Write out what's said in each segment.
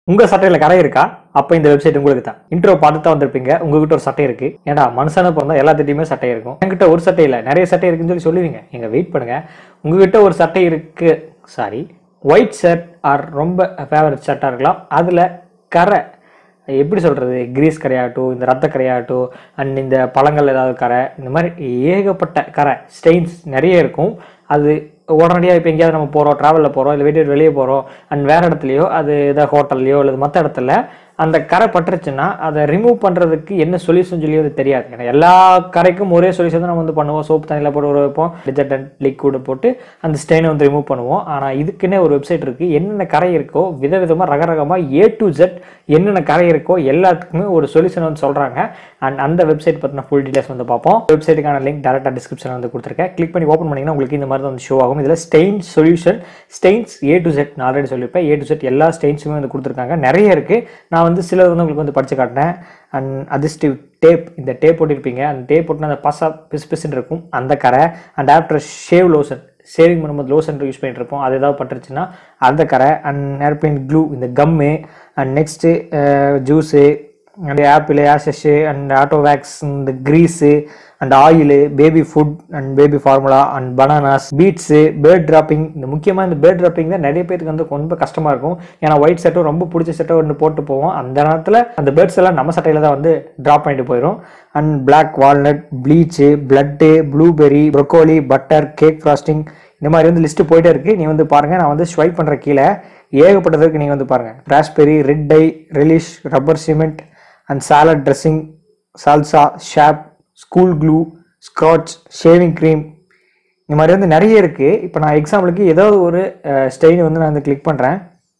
உங்க சட்டையில கரை இருக்கா அப்ப இந்த வெப்சைட் உங்களுக்கு தான் இன்ட்ரோ பார்த்து தான் வந்திருப்பீங்க உங்ககிட்ட ஒரு சட்டை இருக்கு ஏன்னா மனுஷனை பிறந்தா எல்லாத்திட்டையுமே சட்டை இருக்கும் என்கிட்ட ஒரு சட்டை இல்ல நிறைய சட்டை இருக்குன்னு சொல்லி சொல்லுவீங்க எங்க வெயிட் பண்ணுங்க உங்ககிட்ட ஒரு சட்டை இருக்கு சாரி ஒயிட் ஷர்ட் ஆர் ரொம்ப ஃபேவரட் ஷர்ட்டாக இருக்கலாம் அதில் கரை எப்படி சொல்கிறது கிரீஸ் கரையாகட்டும் இந்த ரத்த கரையாகட்டும் அண்ட் இந்த பழங்கள் ஏதாவது கரை இந்த மாதிரி ஏகப்பட்ட கரை ஸ்டெயின்ஸ் நிறைய இருக்கும் அது உடனடியாக இப்போ எங்கேயாவது நம்ம போகிறோம் ட்ராவலில் போகிறோம் இல்லை வீட்டு வெளியே போகிறோம் அண்ட் வேறு இடத்துலையோ அது ஏதாவது ஹோட்டல்லையோ அல்லது மற்ற இடத்துல அந்த கரை பட்டுருச்சுன்னா அதை ரிமூவ் பண்ணுறதுக்கு என்ன சொல்யூஷன் சொல்லி அது தெரியாது ஏன்னா எல்லா கரைக்கும் ஒரே சொல்யூஷன் தான் நம்ம வந்து பண்ணுவோம் சோப் தண்ணியில் போட்டு ஊற வைப்போம் டிஜர்டன்ட் லிக்விட் போட்டு அந்த ஸ்டெயினை வந்து ரிமூவ் பண்ணுவோம் ஆனால் இதுக்குன்னே ஒரு வெப்சைட் இருக்குது என்னென்ன கரை இருக்கோ விதவிதமாக ரகரகமாக ஏ டு ஜெட் என்னென்ன கரை இருக்கோ எல்லாத்துக்குமே ஒரு சொல்யூஷன் வந்து சொல்கிறாங்க அண்ட் அந்த வெப்சைட் பற்றின ஃபுல் டீடைல்ஸ் வந்து பார்ப்போம் வெப்சைட்டுக்கான லிங்க் டேரெக்டாக டிஸ்கிரிப்ஷன் வந்து கொடுத்துருக்கேன் கிளிக் பண்ணி ஓப்பன் பண்ணிங்கன்னா உங்களுக்கு இந்த மாதிரி தான் வந்து ஷோ ஆகும் இதில் stain solution stains A to Z நான் ஆல்ரெடி சொல்லியிருப்பேன் ஏ டு செட் எல்லா ஸ்டெயின்ஸுமே வந்து கொடுத்துருக்காங்க நிறைய இருக்குது நான் வந்து சிலது வந்து உங்களுக்கு வந்து படிச்சு காட்டினேன் அண்ட் அதிஸ்டிவ் டேப் இந்த டேப் போட்டிருப்பீங்க அந்த டேப் போட்டுனா அந்த பசா பிசு பிசுன்னு இருக்கும் அந்த கரை and after shave lotion shaving பண்ணும்போது லோஷன் யூஸ் பண்ணிட்டு இருப்போம் அது ஏதாவது பட்டுருச்சுன்னா அந்த கரை அண்ட் ஏர்பிளைன் க்ளூ இந்த gum and next juice and apple ashes and auto wax இந்த grease and oil baby food and baby formula and bananas beets bird dropping இந்த முக்கியமாக இந்த பேர்ட் ட்ராப்பிங் தான் நிறைய பேருக்கு வந்து ரொம்ப கஷ்டமாக இருக்கும் ஏன்னா ஒயிட் சட்டும் ரொம்ப பிடிச்ச சட்டை ஒன்று போட்டு போவோம் அந்த நேரத்தில் அந்த பேர்ட்ஸ் எல்லாம் நம்ம சட்டையில் தான் வந்து ட்ராப் பண்ணிட்டு போயிடும் and black walnut bleach blood blueberry broccoli butter cake frosting இந்த மாதிரி வந்து லிஸ்ட்டு போயிட்டே இருக்கு நீ வந்து பாருங்க நான் வந்து ஸ்வைப் பண்ணுற கீழே ஏகப்பட்டதற்கு நீங்கள் வந்து பாருங்க raspberry red dye relish rubber cement and salad dressing salsa shop school glue scratch shaving cream இந்த மாதிரி வந்து நிறைய இருக்குது இப்போ நான் எக்ஸாம்பிளுக்கு ஏதாவது ஒரு ஸ்டெயின் வந்து நான் வந்து கிளிக் பண்ணுறேன்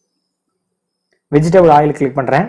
வெஜிடபிள் ஆயில் கிளிக் பண்ணுறேன்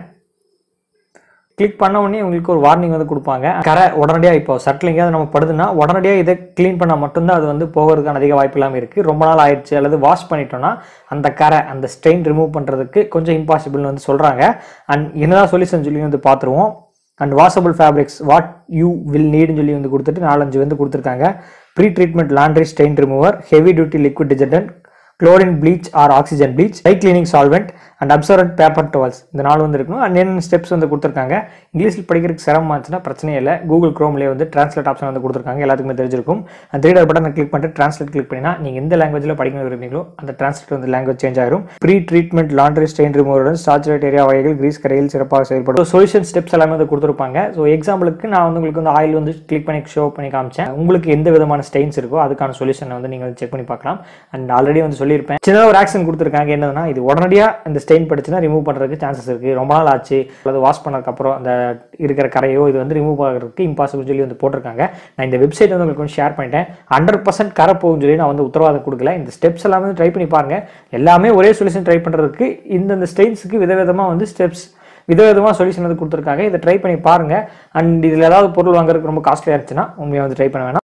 கிளிக் பண்ண உடனே உங்களுக்கு ஒரு வார்னிங் வந்து கொடுப்பாங்க கரை உடனடியாக இப்போ சட்டில் எங்கேயாவது நம்ம படுதுன்னா உடனடியாக இதை க்ளீன் பண்ணால் மட்டும்தான் அது வந்து போகிறதுக்கான அதிக வாய்ப்பு இல்லாமல் இருக்குது ரொம்ப நாள் ஆயிடுச்சு அல்லது வாஷ் பண்ணிட்டோம்னா அந்த கரை அந்த ஸ்ட்ரெயின் ரிமூவ் பண்ணுறதுக்கு கொஞ்சம் இம்பாசிபிள்னு வந்து சொல்கிறாங்க அண்ட் என்னதான் சொல்யூஷன் சொல்லி வந்து பார்த்துருவோம் and washable fabrics what you will நீட்னு சொல்லி வந்து கொடுத்துட்டு நாலஞ்சு வந்து கொடுத்துருக்காங்க pre treatment laundry stain remover heavy duty liquid detergent chlorine bleach or oxygen bleach dye cleaning solvent and absorbent paper towels இந்த நாலு வந்து இருக்கணும் அண்ட் என்னென்ன ஸ்டெப்ஸ் வந்து கொடுத்துருக்காங்க இங்கிலீஷில் படிக்கிறதுக்கு சிரமம் ஆச்சுன்னா பிரச்சனையே இல்லை கூகுள் க்ரோம்லேயே வந்து ட்ரான்ஸ்லேட் ஆப்ஷன் வந்து கொடுத்துருக்காங்க எல்லாத்துக்குமே தெரிஞ்சிருக்கும் அந்த த்ரீ பட்டனை கிளிக் பண்ணிட்டு ட்ரான்ஸ்லேட் கிளிக் பண்ணினா நீங்கள் எந்த லாங்குவேஜில் படிக்கணும் விரும்புறீங்களோ அந்த ட்ரான்ஸ்லேட் வந்து லாங்குவேஜ் சேஞ்ச் ஆயிரும் ப்ரீ ட்ரீட்மெண்ட் லாண்ட்ரி ஸ்டெயின் ரிமூவருடன் சாச்சுரேட் ஏரியா வகைகள் கிரீஸ் கரையில் சிறப்பாக செயல்படும் சொல்யூஷன் ஸ்டெப்ஸ் எல்லாமே வந்து கொடுத்துருப்பாங்க ஸோ எக்ஸாம்பிளுக்கு நான் வந்து உங்களுக்கு வந்து ஆயில் வந்து கிளிக் பண்ணி ஷோ பண்ணி காமிச்சேன் உங்களுக்கு எந்த விதமான ஸ்டெயின்ஸ் இருக்கோ அதுக்கான சொல்யூஷனை வந்து நீங்கள் செக் பண்ணி பார்க்கலாம் அண்ட் ஆல்ரெடி வந்து சொல்லியிருப்பேன் சின்ன ஒரு ஆக்ஷன் கொடுத்துருக்காங்க என்னதுன்னா இது உடனடியாக இந்த ஸ்டெயின் படிச்சுன்னா ரிமூவ் பண்ணுறதுக்கு சான்சஸ் இருக்குது ரொம்ப நாள் ஆச்சு அல்லது வாஷ் பண்ணதுக்கப்புறம் அந்த இருக்கிற கரையோ இது வந்து ரிமூவ் பண்ணுறதுக்கு இம்பாசிபிள் சொல்லி வந்து போட்டிருக்காங்க நான் இந்த வெப்சைட் வந்து உங்களுக்கு வந்து ஷேர் பண்ணிட்டேன் ஹண்ட்ரட் பர்சன்ட் கரை போகும் சொல்லி நான் வந்து உத்தரவாதம் கொடுக்கல இந்த ஸ்டெப்ஸ் எல்லாமே வந்து ட்ரை பண்ணி பாருங்க எல்லாமே ஒரே சொல்யூஷன் ட்ரை பண்ணுறதுக்கு இந்தந்த ஸ்டெயின்ஸுக்கு விதவிதமாக வந்து ஸ்டெப்ஸ் விதவிதமாக சொல்யூஷன் வந்து கொடுத்துருக்காங்க இதை ட்ரை பண்ணி பாருங்க அண்ட் இதில் ஏதாவது பொருள் வாங்குறதுக்கு ரொம்ப காஸ்ட்லியாக இருந்துச்சுன்னா உண்மையாக வந்து ட்ரை பண்ண வேணாம்